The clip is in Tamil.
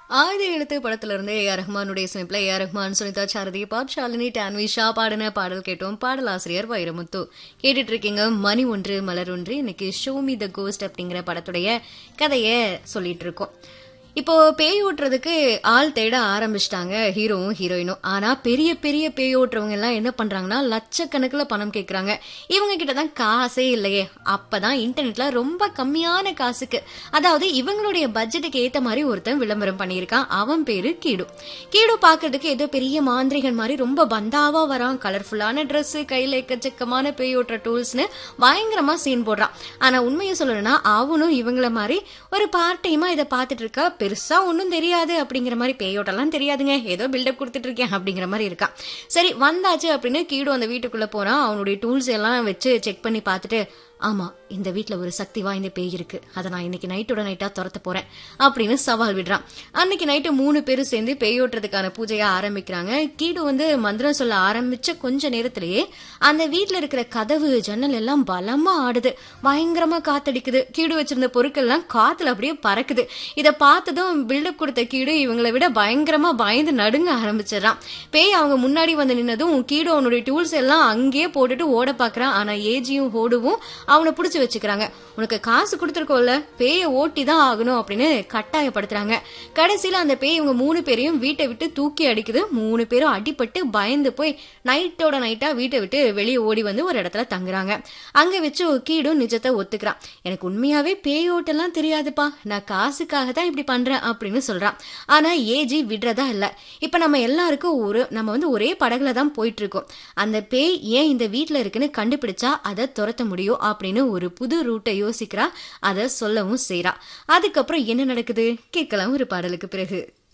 ஆயுத எழுத்து படத்துல இருந்து ஏ ஆர் ரஹ்மானுடைய சினிப்ல A R Rahman Sunitha Sarathi Pop Shalini Tanvisha பாடின பாடல் கேட்டோம் பாடலாசிரியர் வைரமுத்து கேட்டுட்டு இருக்கீங்க மணி ஒன்று மலர் ஒன்று இன்னைக்கு ஷோமி த கோஸ்ட் அப்படிங்கிற படத்துடைய கதையை சொல்லிட்டு இருக்கோம் இப்போ பேய் ஓட்டுறதுக்கு ஆள் தேட ஆரம்பிச்சிட்டாங்க ஹீரோவும் ஹீரோயினும் ஆனா பெரிய பெரிய பேய் ஓட்டுறவங்க எல்லாம் என்ன பண்றாங்கன்னா லட்சக்கணக்கில் பணம் கேட்கறாங்க இவங்க கிட்ட தான் காசே இல்லையே அப்பதான் இன்டர்நெட்ல ரொம்ப கம்மியான காசுக்கு அதாவது இவங்களுடைய பட்ஜெட்டுக்கு ஏத்த மாதிரி ஒருத்தன் விளம்பரம் பண்ணியிருக்கான் அவன் பேரு கீடு கீடு பாக்குறதுக்கு ஏதோ பெரிய மாந்திரிகன் மாதிரி ரொம்ப பந்தாவா வரான் கலர்ஃபுல்லான Dress கையில எக்கச்சக்கமான பேய் ஓட்டுற டூல்ஸ்னு பயங்கரமா சீன் போடுறான் ஆனா உண்மையை சொல்லணும்னா அவனும் இவங்கள மாதிரி ஒரு பார்ட் டைமா இதை பார்த்துட்டு இருக்கா பெருசா ஒன்றும் தெரியாது அப்படிங்கிற மாதிரி பேயோட்டெல்லாம் தெரியாதுங்க ஏதோ பில்டப் கொடுத்துட்டு இருக்கேன் அப்படிங்கிற மாதிரி இருக்கான் சரி வந்தாச்சு அப்படின்னு கீடு அந்த வீட்டுக்குள்ள போறான் அவனுடைய டூல்ஸ் எல்லாம் வச்சு செக் பண்ணி பார்த்துட்டு ஆமா இந்த வீட்ல ஒரு சக்தி வாய்ந்த பேய் இருக்கு அதை நான் இன்னைக்கு நைட்டோட நைட்டா துரத்த போறேன் அப்படின்னு சவால் விடுறான் அன்னைக்கு நைட்டு மூணு பேரும் சேர்ந்து பேயோட்டுறதுக்கான பூஜையை ஆரம்பிக்கிறாங்க கீடு வந்து மந்திரம் சொல்ல ஆரம்பிச்ச கொஞ்ச நேரத்திலேயே அந்த வீட்ல இருக்கிற கதவு ஜன்னல் எல்லாம் பலமா ஆடுது பயங்கரமா காத்தடிக்குது கீடு வச்சிருந்த பொருட்கள் எல்லாம் காத்துல அப்படியே பறக்குது இதை பார்த்ததும் பில்டப் கொடுத்த கீடு இவங்களை விட பயங்கரமா பயந்து நடுங்க ஆரம்பிச்சிடறான் பேய் அவங்க முன்னாடி வந்து நின்னதும் கீடு அவனுடைய டூல்ஸ் எல்லாம் அங்கேயே போட்டுட்டு ஓட பாக்குறான் ஆனா ஏஜியும் ஹோடுவும் அவனை பிடிச்சி வச்சுக்கிறாங்க உனக்கு காசு கொடுத்துருக்கோல்ல பேயை ஓட்டி தான் ஆகணும் அப்படின்னு கட்டாயப்படுத்துறாங்க கடைசியில அந்த பேய் இவங்க மூணு பேரையும் வீட்டை விட்டு தூக்கி அடிக்குது மூணு பேரும் அடிபட்டு பயந்து போய் நைட்டோட நைட்டா வீட்டை விட்டு வெளியே ஓடி வந்து ஒரு இடத்துல தங்குறாங்க அங்க வச்சு கீடும் நிஜத்தை ஒத்துக்கிறான் எனக்கு உண்மையாவே பேயோட்டெல்லாம் தெரியாதுப்பா நான் காசுக்காக தான் இப்படி பண்றேன் அப்படின்னு சொல்றான் ஆனா ஏஜி விடுறதா இல்ல இப்ப நம்ம எல்லாருக்கும் ஒரு நம்ம வந்து ஒரே படகுல தான் போயிட்டு இருக்கோம் அந்த பேய் ஏன் இந்த வீட்ல இருக்குன்னு கண்டுபிடிச்சா அதை துரத்த முடியும் அப்படின்னு ஒரு புது ரூட்டை யோசிக்கிறா அதை சொல்லவும் செய்றா அதுக்கப்புறம் என்ன நடக்குது கேட்கலாம் ஒரு பாடலுக்கு பிறகு